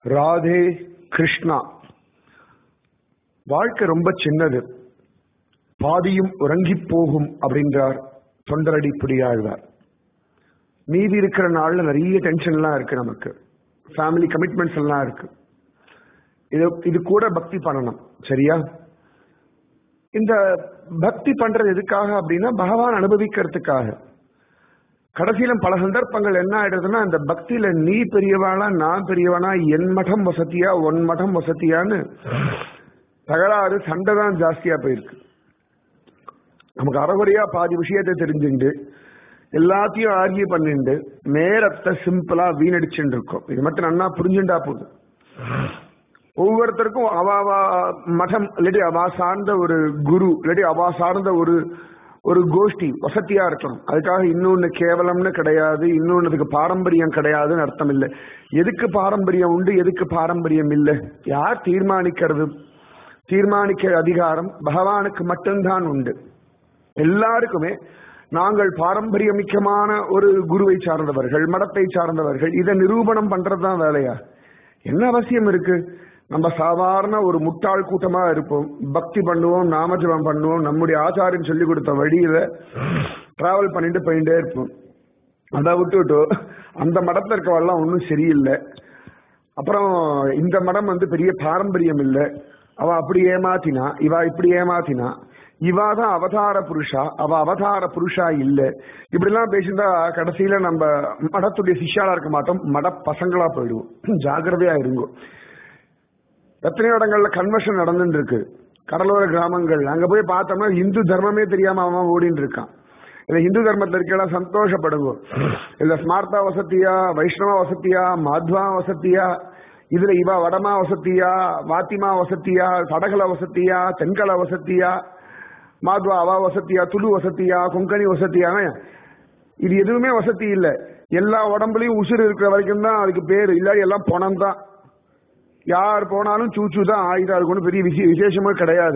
ராதே கிருஷ்ணா வாழ்க்கை ரொம்ப சின்னது பாதியும் உறங்கி போகும் அப்படின்றார் தொண்டரடி புடியாழ்வார் மீதி இருக்கிற நாள்ல நிறைய டென்ஷன்லாம் இருக்கு நமக்கு ஃபேமிலி கமிட்மெண்ட்ஸ் எல்லாம் இருக்கு இது இது கூட பக்தி பண்ணணும் சரியா இந்த பக்தி பண்றது எதுக்காக அப்படின்னா பகவான் அனுபவிக்கிறதுக்காக கடைசியில பல சந்தர்ப்பங்கள் என்ன ஆயிடுதுன்னா இந்த பக்தியில நீ பெரியவானா நான் பெரியவனா என் மடம் வசதியா உன் மடம் வசதியான்னு தகராறு சண்டை தான் ஜாஸ்தியா போயிருக்கு நமக்கு அறகுறையா பாதி விஷயத்தை தெரிஞ்சுண்டு எல்லாத்தையும் ஆர்கியூ பண்ணிண்டு நேரத்தை சிம்பிளா வீணடிச்சுட்டு இருக்கோம் இது மட்டும் நன்னா புரிஞ்சுண்டா போதும் ஒவ்வொருத்தருக்கும் அவ அவ மடம் இல்லாட்டி அவா சார்ந்த ஒரு குரு இல்லாட்டி அவா சார்ந்த ஒரு ஒரு கோஷ்டி வசதியா இருக்கணும் அதுக்காக இன்னொன்னு கேவலம்னு கிடையாது இன்னொன்னுக்கு பாரம்பரியம் கிடையாதுன்னு அர்த்தம் இல்லை எதுக்கு பாரம்பரியம் உண்டு எதுக்கு பாரம்பரியம் இல்லை யார் தீர்மானிக்கிறது தீர்மானிக்க அதிகாரம் பகவானுக்கு மட்டும்தான் உண்டு எல்லாருக்குமே நாங்கள் பாரம்பரியமிக்கமான ஒரு குருவை சார்ந்தவர்கள் மடத்தை சார்ந்தவர்கள் இதை நிரூபணம் பண்றதுதான் வேலையா என்ன அவசியம் இருக்கு நம்ம சாதாரண ஒரு முட்டாள் கூட்டமா இருப்போம் பக்தி பண்ணுவோம் நாமஜபம் பண்ணுவோம் நம்முடைய ஆச்சாரியன் சொல்லி கொடுத்த வழியில டிராவல் பண்ணிட்டு போயிட்டே இருப்போம் அதை விட்டுவிட்டு அந்த மடத்துல இருக்கவெல்லாம் ஒன்றும் சரியில்லை அப்புறம் இந்த மடம் வந்து பெரிய பாரம்பரியம் இல்லை அவ அப்படி ஏமாத்தினா இவ இப்படி ஏமாத்தினா இவா தான் அவதார புருஷா அவ அவதார புருஷா இல்ல இப்படிலாம் பேசியிருந்தா கடைசியில நம்ம மடத்துடைய சிஷ்யாலா இருக்க மாட்டோம் மட பசங்களா போயிடுவோம் ஜாகிரதையா இருங்கோ எத்தனையோ இடங்கள்ல கன்வர்ஷன் நடந்துட்டு இருக்கு கடலோர கிராமங்கள் அங்க போய் பார்த்தோம்னா இந்து தர்மமே தெரியாம அவன் ஓடிட்டு இருக்கான் இல்ல இந்து தர்மத்தில் இருக்கலாம் சந்தோஷப்படுங்க இல்ல ஸ்மார்த்தா வசதியா வைஷ்ணவ வசதியா மாத்வா வசதியா இதுல இவ வடமா வசதியா வாத்திமா வசதியா சடகல வசதியா தென்கல வசதியா மாத்வா அவா வசதியா துளு வசதியா கொங்கணி வசதியான இது எதுவுமே வசதி இல்ல எல்லா உடம்புலயும் உசுறு இருக்கிற வரைக்கும் தான் அதுக்கு பேரு இல்லாட்டி எல்லாம் பணம் தான் யார் போனாலும் சூச்சு தான் ஆயுதம் அதுக்கு ஒன்றும் பெரிய விஷய விசேஷமே கிடையாது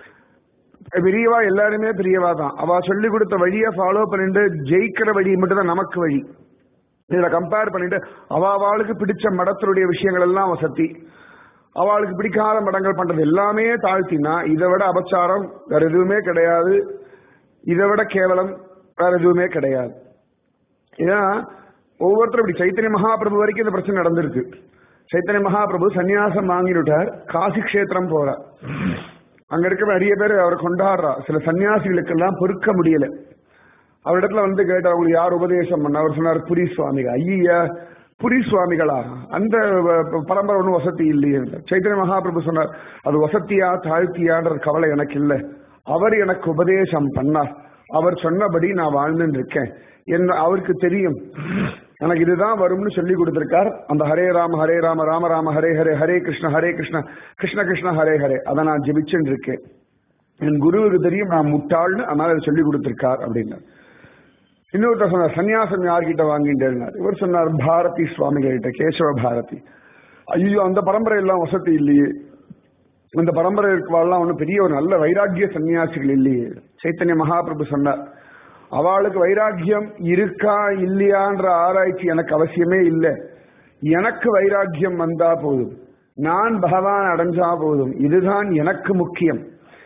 பெரியவா எல்லாருமே பெரியவா தான் அவ சொல்லி கொடுத்த வழியை ஃபாலோ பண்ணிட்டு ஜெயிக்கிற வழி மட்டும் தான் நமக்கு வழி இதுல கம்பேர் பண்ணிட்டு அவ அவளுக்கு பிடிச்ச மடத்தினுடைய விஷயங்கள் எல்லாம் வசதி அவளுக்கு பிடிக்காத மடங்கள் பண்றது எல்லாமே தாழ்த்தினா இதை விட அபச்சாரம் வேற எதுவுமே கிடையாது இதை விட கேவலம் வேற எதுவுமே கிடையாது ஏன்னா ஒவ்வொருத்தரும் இப்படி சைத்தன்ய மகாபிரபு வரைக்கும் இந்த பிரச்சனை நடந்திருக்கு சைத்தன்ய மகாபிரபு சன்னியாசம் வாங்கிவிட்டார் காசி கஷேத்திரம் போறார் அங்க இருக்க நிறைய பேர் அவரை கொண்டாடுறா சில சன்னியாசிகளுக்கெல்லாம் பொறுக்க முடியல அவரிடத்துல வந்து கேட்டார் உங்களுக்கு யார் உபதேசம் பண்ண அவர் சொன்னார் புரி சுவாமிகள் ஐயா புரி சுவாமிகளா அந்த பரம்பரை ஒன்றும் வசதி இல்லையே சைத்தன்ய மகாபிரபு சொன்னார் அது வசதியா தாழ்த்தியான்ற கவலை எனக்கு இல்லை அவர் எனக்கு உபதேசம் பண்ணார் அவர் சொன்னபடி நான் வாழ்ந்துட்டு இருக்கேன் என்ன அவருக்கு தெரியும் எனக்கு இதுதான் வரும்னு சொல்லி கொடுத்திருக்கார் அந்த ஹரே ராம ஹரே ராம ராம ராம ஹரே ஹரே ஹரே கிருஷ்ண ஹரே கிருஷ்ண கிருஷ்ண கிருஷ்ண ஹரே ஹரே அதை நான் ஜெபிச்சுட்டு இருக்கேன் என் குருவுக்கு தெரியும் நான் முட்டாள்னு அதனால அதை சொல்லி கொடுத்திருக்கார் அப்படின்னு இன்னொருத்தர் சொன்னார் சன்னியாசம் யார்கிட்ட வாங்கிட்டேன்னார் இவர் சொன்னார் பாரதி சுவாமிகிட்ட கேசவ பாரதி ஐயோ அந்த பரம்பரை எல்லாம் வசதி இல்லையே இந்த பரம்பரை இருக்கவாள்லாம் ஒன்றும் பெரிய ஒரு நல்ல வைராக்கிய சன்னியாசிகள் இல்லையே சைத்தன்ய மகாபிரபு சொன்னார் அவளுக்கு வைராக்கியம் இருக்கா இல்லையான்ற ஆராய்ச்சி எனக்கு அவசியமே இல்லை எனக்கு வைராக்கியம் வந்தா போதும் நான் பகவான் அடைஞ்சா போதும் இதுதான் எனக்கு முக்கியம்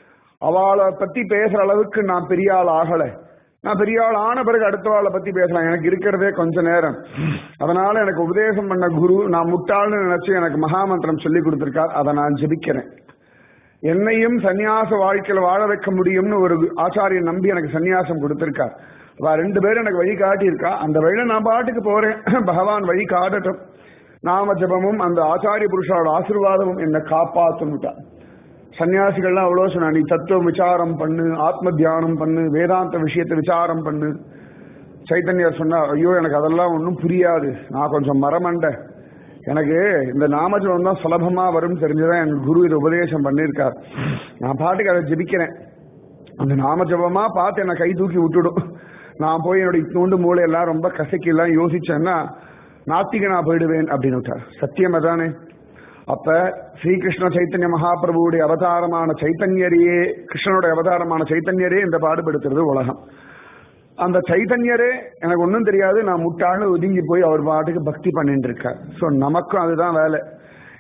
அவளை பத்தி பேசுற அளவுக்கு நான் பெரிய ஆள் ஆகல நான் பெரிய ஆள் ஆன பிறகு அடுத்தவாளை பத்தி பேசலாம் எனக்கு இருக்கிறதே கொஞ்ச நேரம் அதனால எனக்கு உபதேசம் பண்ண குரு நான் முட்டாள்னு நினைச்சு எனக்கு மகாமந்திரம் சொல்லி கொடுத்திருக்கார் அதை நான் ஜெபிக்கிறேன் என்னையும் சன்னியாச வாழ்க்கையில வாழ வைக்க முடியும்னு ஒரு ஆச்சாரியன் நம்பி எனக்கு சன்னியாசம் கொடுத்திருக்கார் அவ ரெண்டு பேரும் எனக்கு வழி காட்டியிருக்கா அந்த வழியில நான் பாட்டுக்கு போறேன் பகவான் வழி காட்டட்டும் நாம ஜபமும் அந்த ஆச்சாரிய புருஷோட ஆசிர்வாதமும் என்னை காப்பாத்துனுட்டான் சன்னியாசிகள்லாம் அவ்வளோ சொன்னா நீ தத்துவம் விசாரம் பண்ணு ஆத்ம தியானம் பண்ணு வேதாந்த விஷயத்தை விசாரம் பண்ணு சைத்தன்யர் சொன்னா ஐயோ எனக்கு அதெல்லாம் ஒன்றும் புரியாது நான் கொஞ்சம் மரமண்ட எனக்கு இந்த நாமஜபம் தான் சுலபமா வரும் தெரிஞ்சுதான் என் குரு இதை உபதேசம் பண்ணியிருக்கார் நான் பாட்டுக்கு அதை ஜெபிக்கிறேன் அந்த நாமஜபமா பார்த்து என்னை கை தூக்கி விட்டுடும் நான் போய் என்னோட இத்தோண்டு மூளை எல்லாம் ரொம்ப கசக்கிலாம் யோசிச்சேன்னா நாத்திகனா போயிடுவேன் அப்படின்னு விட்டார் சத்தியம் அதானே அப்ப ஸ்ரீகிருஷ்ண சைத்தன்ய மகாபிரபுவுடைய அவதாரமான சைத்தன்யரையே கிருஷ்ணனுடைய அவதாரமான சைத்தன்யரே இந்த பாடுபடுத்துறது உலகம் அந்த சைதன்யரே எனக்கு ஒன்றும் தெரியாது நான் முட்டாளு ஒதுங்கி போய் அவர் பாட்டுக்கு பக்தி பண்ணிட்டு இருக்கார் ஸோ நமக்கும் அதுதான் வேலை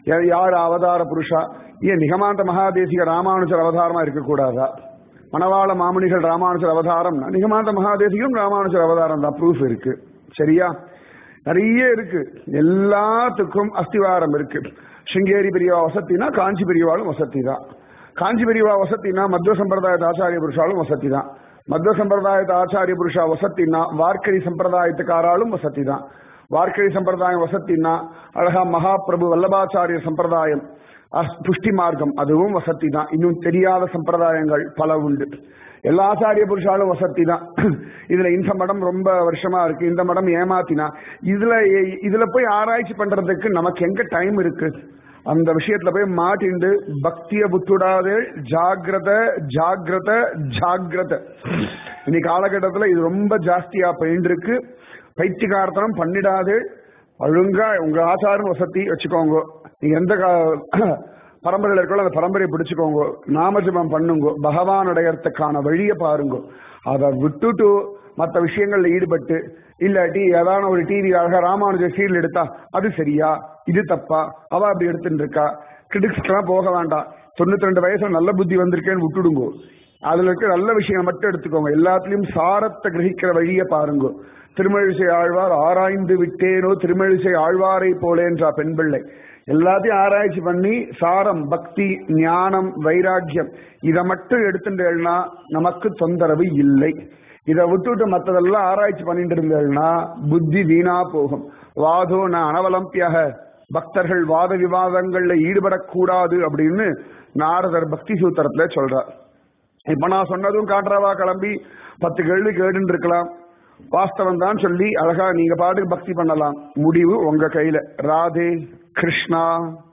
யா- யார் அவதார புருஷா ஏன் நிகமாந்த மகாதேசிக ராமானுஜர் அவதாரமா இருக்கக்கூடாதா மணவாள மாமுனிகள் ராமானுஜர் அவதாரம் நிகமாந்த மகாதேசிகம் ராமானுஜர் அவதாரம் தான் ப்ரூஃப் இருக்கு சரியா நிறைய இருக்கு எல்லாத்துக்கும் அஸ்திவாரம் இருக்கு சிங்கேரி பெரியவா வசத்தினா காஞ்சி பெரியவாளும் வசதி தான் காஞ்சி பெரியவா வசத்தினா மத்வ சம்பிரதாயத்த ஆச்சாரிய புருஷாலும் வசதி தான் மத்வ சம்பிரதாயத்த ஆச்சாரிய புருஷா வசத்தினா வார்க்கரி சம்பிரதாயத்துக்காராலும் வசதி தான் வார்க்கரி சம்பிரதாயம் வசத்தினா அழகா மகாபிரபு வல்லபாச்சாரிய சம்பிரதாயம் அஹ், புஷ்டி மார்க்கம் அதுவும் வசதி தான் இன்னும் தெரியாத சம்பிரதாயங்கள் பல உண்டு எல்லா ஆச்சாரிய புருஷாலும் வசதி தான் இதுல இந்த மடம் ரொம்ப வருஷமா இருக்கு இந்த மடம் ஏமாத்தினா இதுல இதுல போய் ஆராய்ச்சி பண்றதுக்கு நமக்கு எங்க டைம் இருக்கு அந்த விஷயத்துல போய் மாட்டிண்டு பக்திய புத்துடாதே ஜாகிரத ஜாகிரத ஜாகிரத இன்னைக்கு காலகட்டத்துல இது ரொம்ப ஜாஸ்தியா போயிட்டு இருக்கு பைத்தியகார்த்தனம் பண்ணிடாதே ஒழுங்கா உங்க ஆச்சாரம் வசதி வச்சுக்கோங்க நீங்க எந்த கா- பரம்பரையில் இருக்கோ அந்த பரம்பரையை பிடிச்சுக்கோங்க நாமஜபம் பண்ணுங்க பகவான் அடையறதுக்கான வழியை பாருங்க அதை விட்டுட்டு மற்ற விஷயங்கள்ல ஈடுபட்டு இல்லாட்டி ஏதான ஒரு டிவி அழகா ராமானுஜ சீரியல் எடுத்தா அது சரியா இது தப்பா அவ அப்படி எடுத்துட்டு இருக்கா கிரிட்டிக்ஸ்க்கெல்லாம் போக வேண்டாம் தொண்ணூத்தி ரெண்டு வயசுல நல்ல புத்தி வந்திருக்கேன்னு விட்டுடுங்க அதுல இருக்க நல்ல விஷயம் மட்டும் எடுத்துக்கோங்க எல்லாத்துலயும் சாரத்தை கிரகிக்கிற வழியை பாருங்க திருமழிசை ஆழ்வார் ஆராய்ந்து விட்டேனோ திருமழிசை ஆழ்வாரை போலேன்றா பெண் பிள்ளை எல்லாத்தையும் ஆராய்ச்சி பண்ணி சாரம் பக்தி ஞானம் வைராக்கியம் இதை மட்டும் எடுத்துட்டேன்னா நமக்கு தொந்தரவு இல்லை இதை விட்டுட்டு மற்றதெல்லாம் ஆராய்ச்சி பண்ணிட்டு இருந்தேன்னா புத்தி வீணா போகும் வாதோ நான் அனவலம்பியாக பக்தர்கள் வாத விவாதங்கள்ல ஈடுபடக்கூடாது அப்படின்னு நாரதர் பக்தி சூத்திரத்துல சொல்றார் இப்ப நான் சொன்னதும் காட்டுறவா கிளம்பி பத்து கேள்வி கேட்டுட்டு இருக்கலாம் வாஸ்தவம் தான் சொல்லி அழகா நீங்க பாட்டுக்கு பக்தி பண்ணலாம் முடிவு உங்க கையில ராதே கிருஷ்ணா